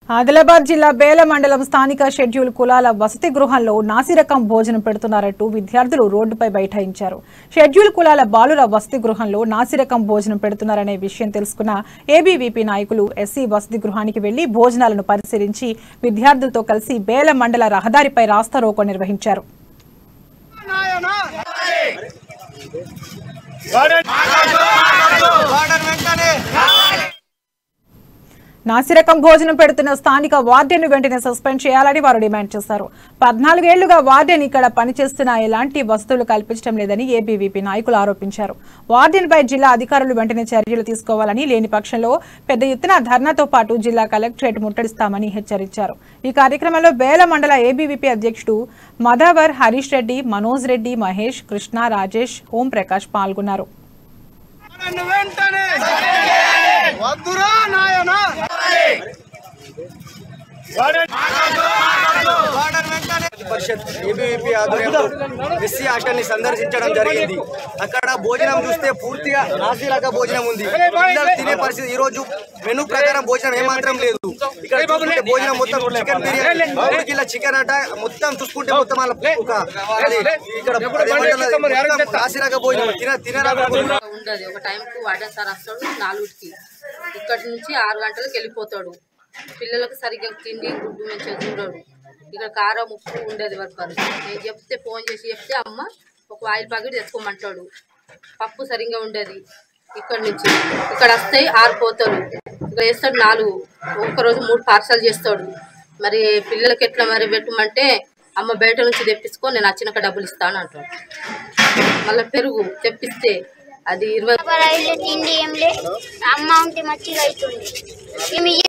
ఆదిలాబాద్ జిల్లా బేల మండలం స్థానిక షెడ్యూల్ కులాల వసతి గృహంలో నాసిరకం భోజనం పెడుతున్నారంటూ విద్యార్థులు రోడ్డుపై బైఠాయించారు షెడ్యూల్ కులాల బాలుర వసతి గృహంలో నాసిరకం భోజనం పెడుతున్నారనే విషయం తెలుసుకున్న ఏబీవీపీ నాయకులు ఎస్సీ వసతి గృహానికి వెళ్లి భోజనాలను పరిశీలించి విద్యార్థులతో కలిసి బేల మండల రహదారిపై రాస్తా రోకో నిర్వహించారు నాసిరకం భోజనం పెడుతున్న స్థానిక వార్డెన్ వెంటనే సస్పెండ్ చేయాలని వారు డిమాండ్ చేశారు పద్నాలుగేళ్లుగా వార్డెన్ ఇక్కడ పనిచేస్తున్న ఎలాంటి వసతులు కల్పించడం లేదని ఏబీవీపీ నాయకులు ఆరోపించారు వార్డెన్ పై జిల్లా అధికారులు వెంటనే చర్యలు తీసుకోవాలని లేని పక్షంలో పెద్ద ఎత్తున ధర్నాతో పాటు జిల్లా కలెక్టరేట్ ముట్టడిస్తామని హెచ్చరించారు ఈ కార్యక్రమంలో బేల మండల ఏబీవీపీ అధ్యక్షుడు మదావర్ హరీష్ రెడ్డి మనోజ్ రెడ్డి మహేష్ కృష్ణ రాజేష్ ఓం ప్రకాష్ పాల్గొన్నారు నన్ను వెంటనే వద్దురా నాయన పరిషత్ ఏబీవీపీ ఆధ్వర్యంలో ఎస్సీ హాస్టల్ ని సందర్శించడం జరిగింది అక్కడ భోజనం చూస్తే పూర్తిగా నాసిరక భోజనం ఉంది పిల్లలు తినే పరిస్థితి ఈ రోజు మెనూ ప్రకారం భోజనం ఏమాత్రం లేదు ఇక్కడ చూసుకుంటే భోజనం మొత్తం చికెన్ బిర్యానీ మూడు కిలో చికెన్ అట మొత్తం చూసుకుంటే మొత్తం వాళ్ళ ఒక అది ఇక్కడ అదేమంటారు, మొత్తం నాసిరక భోజనం తిన తినరాక భోజనం. ఉండదు ఒక టైంకు వార్డెన్ సార్ వస్తాడు నాలుగుకి ఇక్కడి నుంచి ఆరు గంటలకు వెళ్ళిపోతాడు పిల్లలకు సరిగ్గా తిండి గుడ్డు మంచిగా చూడడు ఇక్కడ కారం ఉప్పు ఉండదు వారి పరిస్థితి నేను చెప్తే ఫోన్ చేసి చెప్తే అమ్మ ఒక ఆయిల్ ప్యాకెట్ తెచ్చుకోమంటాడు పప్పు సరిగ్గా ఉండదు ఇక్కడ నుంచి ఇక్కడ వస్తే ఆరిపోతాడు ఇక్కడ వేస్తాడు నాలుగు ఒక్కరోజు మూడు పార్సల్ చేస్తాడు మరి పిల్లలకి ఎట్లా మరి పెట్టమంటే అమ్మ బయట నుంచి తెప్పించుకో నేను వచ్చినాక డబ్బులు ఇస్తాను అంటాడు మళ్ళీ పెరుగు తెప్పిస్తే అది ఇరవై రైలు తిండి ఏం లే అమౌంట్ మంచిగా అవుతుంది ఇవి